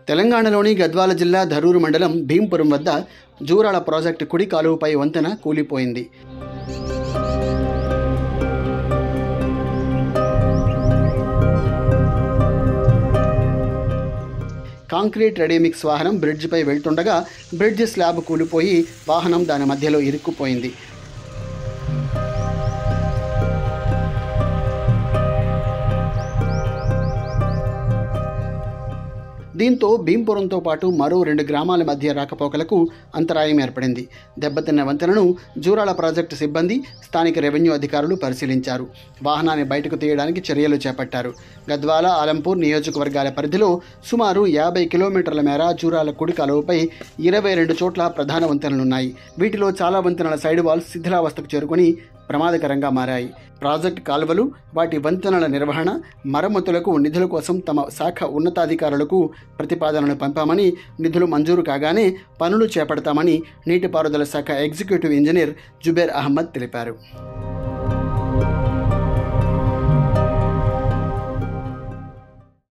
తెలంగాణలోని గద్వాల జిల్లా ధరూరు మండలం భీంపురం వద్ద జూరాల ప్రాజెక్టు కుడి కాలువపై వంతెన కూలిపోయింది కాంక్రీట్ రెడీమిక్స్ వాహనం బ్రిడ్జిపై వెళ్తుండగా బ్రిడ్జ్ స్లాబ్ కూలిపోయి వాహనం దాని మధ్యలో ఇరుక్కుపోయింది దీంతో భీంపురంతో పాటు మరో రెండు గ్రామాల మధ్య రాకపోకలకు అంతరాయం ఏర్పడింది దెబ్బతిన్న వంతెనను జూరాల ప్రాజెక్టు సిబ్బంది స్థానిక రెవెన్యూ అధికారులు పరిశీలించారు వాహనాన్ని బయటకు తీయడానికి చర్యలు చేపట్టారు గద్వాల ఆలంపూర్ నియోజకవర్గాల పరిధిలో సుమారు యాభై కిలోమీటర్ల మేర జూరాల కుడి కాలువపై ఇరవై రెండు చోట్ల ప్రధాన వంతెనలున్నాయి వీటిలో చాలా వంతెనల సైడ్ వాల్స్ శిథిలావస్థకు చేరుకొని ప్రమాదకరంగా మారాయి ప్రాజెక్ట్ కాలువలు వాటి వంతెనల నిర్వహణ మరమ్మతులకు నిధుల కోసం తమ శాఖ ఉన్నతాధికారులకు ప్రతిపాదనలు పంపామని నిధులు మంజూరు కాగానే పనులు చేపడతామని నీటిపారుదల శాఖ ఎగ్జిక్యూటివ్ ఇంజనీర్ జుబేర్ అహ్మద్ తెలిపారు